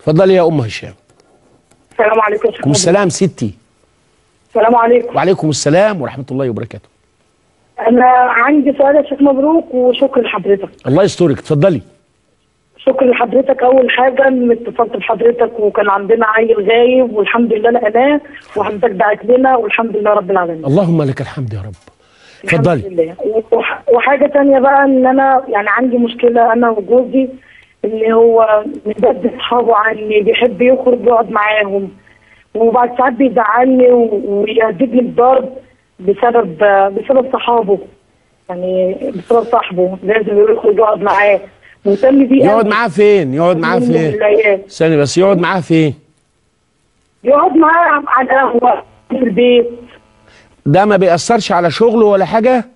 اتفضلي يا ام هشام السلام عليكم يا شيخ عليكم السلام ستي السلام عليكم وعليكم السلام ورحمه الله وبركاته انا عندي سؤال يا شيخ مبروك وشكر لحضرتك الله يسترك اتفضلي شكر لحضرتك اول حاجه ان اتصلت بحضرتك وكان عندنا عيل غايب والحمد لله لقيناه وحضرتك دعت لنا والحمد لله رب العالمين اللهم لك الحمد يا رب الحمد اتفضلي لله وح- وحاجه تانية بقى ان انا يعني عندي مشكله انا وجوزي ان هو مبدل اصحابه عني بيحب يخرج يقعد معاهم وبعد ساعات بيزعلني و- ويهددني بضرب بسبب بسبب صحابه يعني بسبب صاحبه لازم يخرج يقعد معاه مهتم بيه يقعد أوي. معاه فين يقعد معاه يوم من فين الأيام. ثانيه بس يقعد معاه فين يقعد معاه على القهوه في البيت ده ما بيأثرش على شغله ولا حاجه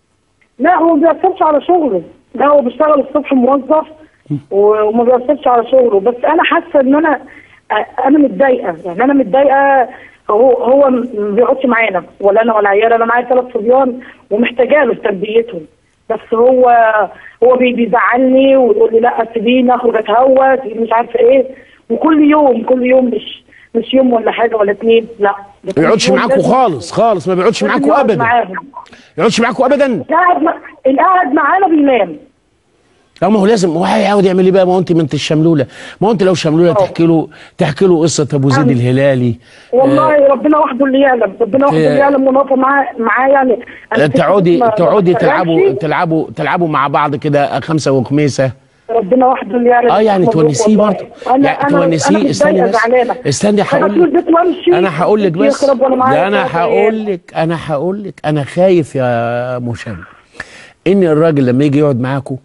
لا هو ما بيأثرش على شغله لا هو بيشتغل الصبح موظف وما بيأثرش على شغله بس انا حاسه ان انا انا متضايقه يعني انا متضايقه هو هو ما بيقعدش معانا ولا انا ولا عيال انا معايا ثلاث صبيان ومحتاجه له في تربيتهم بس هو هو بي- بيزعلني ويقول لي لا سيبيني اخرج اتهوى سيبيني مش عارفه ايه وكل يوم كل يوم مش مش يوم ولا حاجه ولا اتنين لا ده كل ما يقعدش يوم معاكوا لازم- خالص خالص ما بيقعدش لازم معاكوا يقعد ابدا معاهم ما يقعدش معاكوا ابدا قاعد مع... القاعد معانا بينام لا ما هو لازم هو هيقعد يعمل ايه بقى ما هو انت ما انت الشملوله ما هو انت لو شملوله تحكي له تحكي له قصه ابو زيد أنا- الهلالي والله ربنا وحده اللي يعلم ربنا وحده إيه. اللي يعلم ونقف معاه معاه يعني أنا كنت تقعدي ما- تقعدي ما تلعبوا بشتغلش. تلعبوا تلعبوا مع بعض كده خمسه وخميسه ربنا وحده اللي يعلم اه يعني مبروك تونسيه والله. برضه انا يعني انا تونسيه انا استني متضايقة بس زعلانة. استني انا هقول طول لك البيت وامشي انا هقول لك بس يخرب وأنا معايا ده انا ثلاث عيال. هقول لك انا هقول لك انا خايف يا مشام ان الراجل لما يجي يقعد معاكم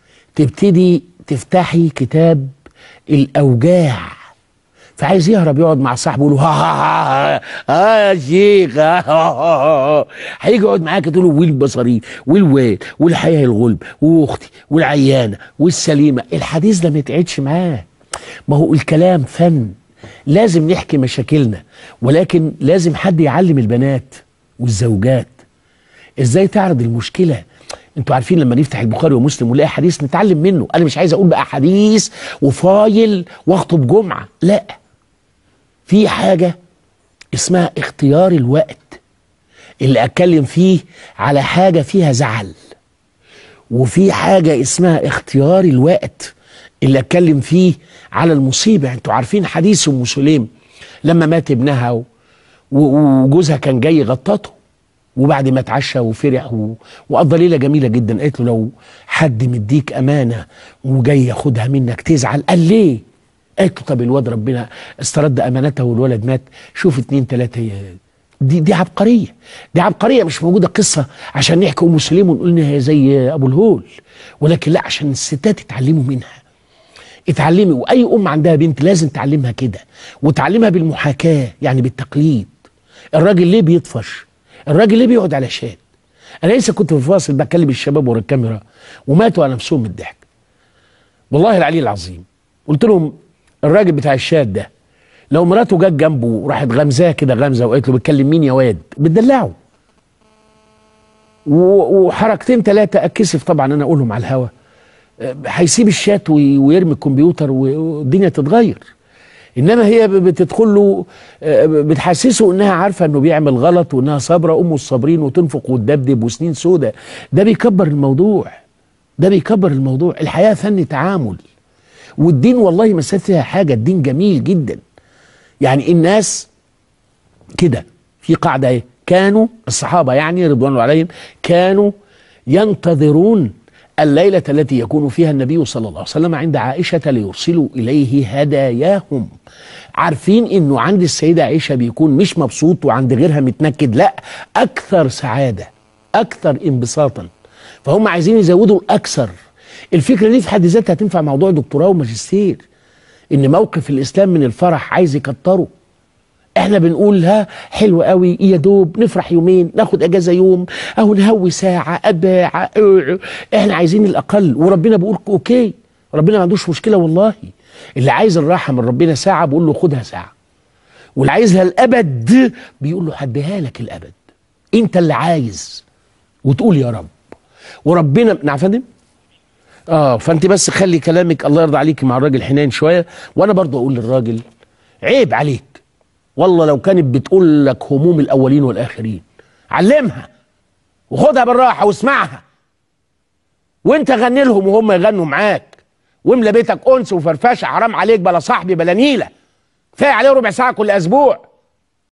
تبتدي تفتحي كتاب الاوجاع فعايز يهرب يقعد مع صاحبه يقول له ها ها ها ها يا شيخ ها ها ها ها. هيجي يقعد معاك تقول له والبصري والواد والحياه الغلب واختي والعيانه والسليمه الحديث ده ما يتعدش معاه ما هو الكلام فن لازم نحكي مشاكلنا ولكن لازم حد يعلم البنات والزوجات ازاي تعرض المشكله انتوا عارفين لما نفتح البخاري ومسلم ونلاقي حديث نتعلم منه انا مش عايز اقول بقى حديث وفايل واخطب جمعه لا في حاجه اسمها اختيار الوقت اللي اتكلم فيه على حاجه فيها زعل وفي حاجه اسمها اختيار الوقت اللي اتكلم فيه على المصيبه انتوا عارفين حديث ام سليم لما مات ابنها و- و- وجوزها كان جاي غطته وبعد ما اتعشى وفرح و... وقضى ليله جميله جدا قالت له لو حد مديك امانه وجاي ياخدها منك تزعل قال ليه؟ قالت له طب الواد ربنا استرد امانته والولد مات شوف اتنين تلاته ي- دي دي عبقريه دي عبقريه مش موجوده قصه عشان نحكي ام سليم ونقول انها زي ابو الهول ولكن لا عشان الستات يتعلموا منها اتعلمي واي ام عندها بنت لازم تعلمها كده وتعلمها بالمحاكاه يعني بالتقليد الراجل ليه بيطفش الراجل ليه بيقعد على شات انا لسه كنت في فاصل بكلم الشباب ورا الكاميرا وماتوا على نفسهم من الضحك والله العلي العظيم قلت لهم الراجل بتاع الشات ده لو مراته جت جنبه وراحت غمزاه كده غمزه وقالت له بتكلم مين يا واد بتدلعه و- وحركتين ثلاثه اتكسف طبعا انا اقولهم على الهوا أه، هيسيب الشات وي- ويرمي الكمبيوتر و- والدنيا تتغير انما هي ب- بتدخل له أه، بتحسسه انها عارفه انه بيعمل غلط وانها صابره ام الصابرين وتنفق وتدبدب وسنين سودة ده بيكبر الموضوع ده بيكبر الموضوع الحياه فن تعامل والدين والله ما ساب فيها حاجه الدين جميل جدا يعني الناس كده في قاعده ايه كانوا الصحابه يعني رضوان الله عليهم كانوا ينتظرون الليلة التي يكون فيها النبي صلى الله عليه وسلم عند عائشة ليرسلوا إليه هداياهم عارفين إنه عند السيدة عائشة بيكون مش مبسوط وعند غيرها متنكد لا أكثر سعادة أكثر انبساطا فهم عايزين يزودوا الأكثر الفكرة دي في حد ذاتها تنفع موضوع دكتوراه وماجستير إن موقف الإسلام من الفرح عايز يكتره احنا بنقول ها حلو قوي يا دوب نفرح يومين ناخد اجازه يوم او نهوي ساعه اباع احنا عايزين الاقل وربنا بيقول اوكي ربنا ما عندوش مشكله والله اللي عايز الراحه من ربنا ساعه بيقول له خدها ساعه واللي عايزها الابد بيقول له هديها لك الابد انت اللي عايز وتقول يا رب وربنا نعم يا فندم اه فانت بس خلي كلامك الله يرضى عليك مع الراجل حنين شويه وانا برضو اقول للراجل عيب عليك والله لو كانت بتقول لك هموم الاولين والاخرين علمها وخدها بالراحه واسمعها وانت غني لهم وهم يغنوا معاك واملى بيتك انس وفرفشه حرام عليك بلا صاحبي بلا نيله كفايه عليه ربع ساعه كل اسبوع